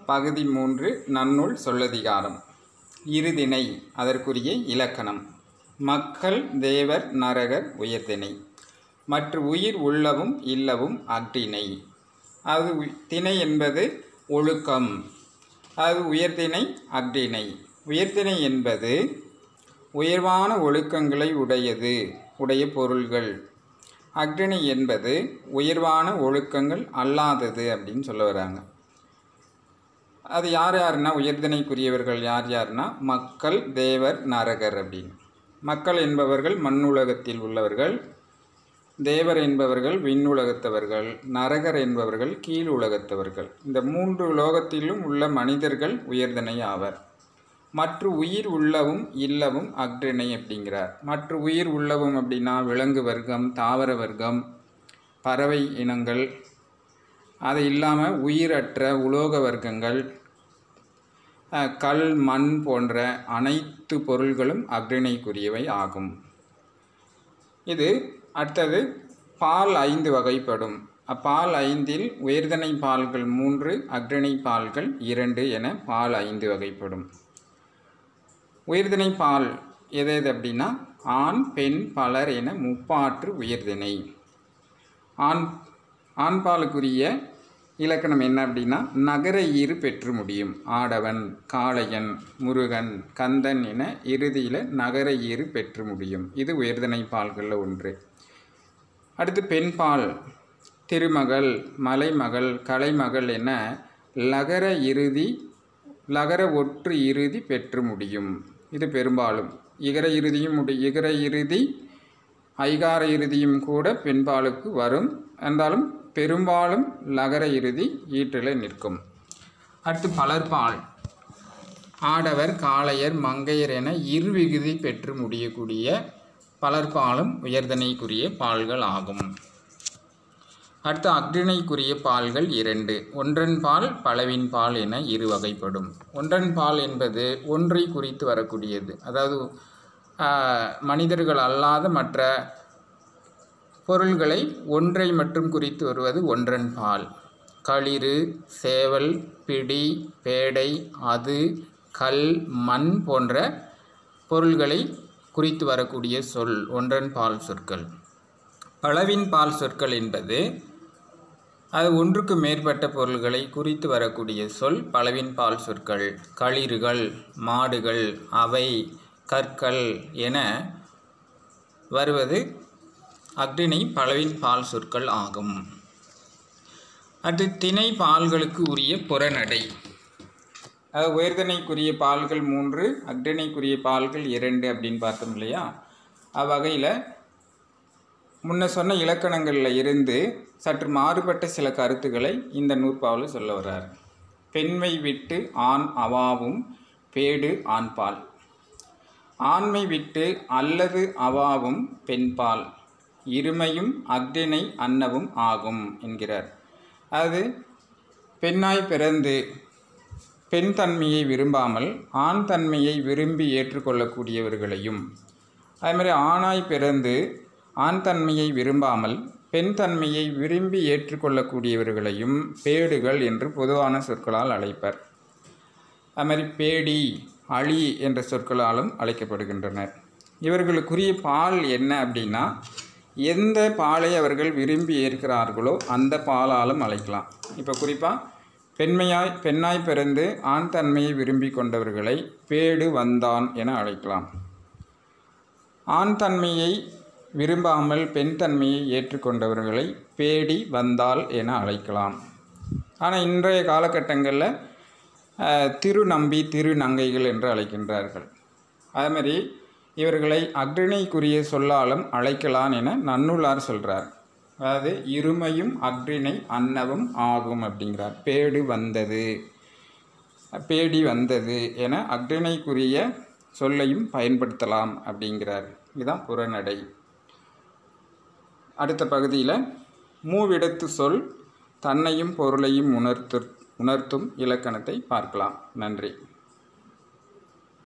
பகுதி மூன்று நன்னூல் சொல்லதிகாரம் இருதிணை அதற்குரிய இலக்கணம் மக்கள் தேவர் நரகர் உயர்திணை மற்ற உயிர் உள்ளவும் இல்லவும் அக்டிணை அது உ- திணை என்பது ஒழுக்கம் அது உயர்திணை அக்டிணை உயர்திணை என்பது உயர்வான ஒழுக்கங்களை உடையது உடைய பொருள்கள் அக்னி என்பது உயர்வான ஒழுக்கங்கள் அல்லாதது அப்படின்னு சொல்ல வராங்க அது யார் யாருன்னா உயர்தினைக்குரியவர்கள் யார் யாருன்னா மக்கள் தேவர் நரகர் அப்படின்னு மக்கள் என்பவர்கள் மண்ணுலகத்தில் உள்ளவர்கள் தேவர் என்பவர்கள் விண்ணுலகத்தவர்கள் நரகர் என்பவர்கள் கீழ் உலகத்தவர்கள் இந்த மூன்று உலோகத்திலும் உள்ள மனிதர்கள் உயர்தினை ஆவர் மற்ற உயிர் உள்ளவும் இல்லவும் அக்ரிணை அப்படிங்கிறார் மற்ற உயிர் உள்ளவும் அப்படின்னா விலங்கு வர்க்கம் தாவர வர்க்கம் பறவை இனங்கள் அது இல்லாமல் உயிரற்ற உலோக வர்க்கங்கள் அஹ், கல் மண் போன்ற அனைத்து பொருள்களும் அக்ரிணைக்குரியவை ஆகும் இது அடுத்தது பால் ஐந்து வகைப்படும் அப்பால் ஐந்தில் உயர்தனை பால்கள் மூன்று அக்ரிணை பால்கள் இரண்டு என பால் ஐந்து வகைப்படும் உயர்திணை பால் எது எது அப்படின்னா ஆண் பெண் பலர் என முப்பாற்று உயர்திணை ஆண் ஆண் பாலுக்குரிய இலக்கணம் என்ன அப்படின்னா நகர ஈறு பெற்று முடியும் ஆடவன் காளையன் முருகன் கந்தன் என இறுதியில் நகர ஈறு பெற்று முடியும் இது உயர்திணை பால்களில் ஒன்று அடுத்து பெண் பால் திருமகள் மலைமகள் கலைமகள் என லகர இறுதி லகர ஒற்று இறுதி பெற்று முடியும் இது பெரும்பாலும் இகர இறுதியும் முடி இகர இறுதி ஐகார இறுதியும் கூட பெண்பாலுக்கு வரும் என்றாலும் பெரும்பாலும் லகர இறுதி ஈட்டில் நிற்கும் அடுத்து பலர்பால் ஆடவர் காளையர் மங்கையர் என இருவிகுதி பெற்று முடியக்கூடிய பலர்பாலும் உயர்தனைக்குரிய பால்கள் ஆகும் அடுத்து அக்னிணைக்குரிய பால்கள் இரண்டு ஒன்றன் பால் பலவின் பால் என இரு வகைப்படும் ஒன்றன் பால் என்பது ஒன்றை குறித்து வரக்கூடியது அதாவது ஆஹ், மனிதர்கள் அல்லாத மற்ற பொருள்களை ஒன்றை மட்டும் குறித்து வருவது ஒன்றன் பால் களிறு சேவல் பிடி பேடை அது கல் மண் போன்ற பொருள்களை குறித்து வரக்கூடிய சொல் ஒன்றன் பால் சொற்கள் பலவின் பால் சொற்கள் என்பது அது ஒன்றுக்கு மேற்பட்ட பொருள்களை குறித்து வரக்கூடிய சொல் பலவின் பால் சொற்கள் களிறுகள் மாடுகள் அவை கற்கள் என வருவது அக்னிணை பலவின் பால் சொற்கள் ஆகும் அடுத்து திணை பால்களுக்கு உரிய புறநடை அதாவது உயர்தனைக்குரிய பால்கள் மூன்று அக்னிணைக்குரிய பால்கள் இரண்டு அப்படின்னு பார்த்தோம் இல்லையா அவ்வகையில் முன்ன சொன்ன இலக்கணங்களில் இருந்து சற்று மாறுபட்ட சில கருத்துக்களை இந்த நூற்பாவில் சொல்ல வர்றார் பெண்மை விட்டு ஆண் அவாவும் பேடு ஆண்பால் ஆண்மை விட்டு அல்லது அவாவும் பெண்பால் இருமையும் அக்னிணை அன்னவும் ஆகும் என்கிறார் அது பெண்ணாய் பிறந்து பெண் தன்மையை விரும்பாமல் ஆண் தன்மையை விரும்பி ஏற்றுக்கொள்ளக்கூடியவர்களையும் அதே மாதிரி ஆணாய் பிறந்து ஆண் தன்மையை விரும்பாமல் பெண் தன்மையை விரும்பி ஏற்றுக்கொள்ளக்கூடியவர்களையும் பேடுகள் என்று பொதுவான சொற்களால் அழைப்பர் அது மாதிரி பேடி அழி என்ற சொற்களாலும் அழைக்கப்படுகின்றனர் இவர்களுக்குரிய பால் என்ன அப்படின்னா எந்த பாலை அவர்கள் விரும்பி ஏற்கிறார்களோ அந்த பாலாலும் அழைக்கலாம் இப்போ குறிப்பாக பெண்மையாய் பெண்ணாய் பிறந்து ஆண் தன்மையை விரும்பி கொண்டவர்களை பேடு வந்தான் என அழைக்கலாம் ஆண் தன்மையை விரும்பாமல் பெண் தன்மையை ஏற்றுக்கொண்டவர்களை பேடி வந்தால் என அழைக்கலாம் ஆனால் இன்றைய காலகட்டங்களில் அஹ், திருநம்பி திருநங்கைகள் என்று அழைக்கின்றார்கள் அதேமாதிரி இவர்களை அக்ரிணைக்குரிய சொல்லாலும் அழைக்கலாம் என நன்னூலார் சொல்கிறார் அதாவது இருமையும் அக்ரிணை அன்னவும் ஆகும் அப்படிங்கிறார் பேடு வந்தது பேடி வந்தது என அக்ரிணைக்குரிய சொல்லையும் பயன்படுத்தலாம் அப்படிங்கிறார் இதுதான் புறநடை அடுத்த பகுதியில் மூவிடத்து சொல் தன்னையும் பொருளையும் உணர்த்து உணர்த்தும் இலக்கணத்தை பார்க்கலாம் நன்றி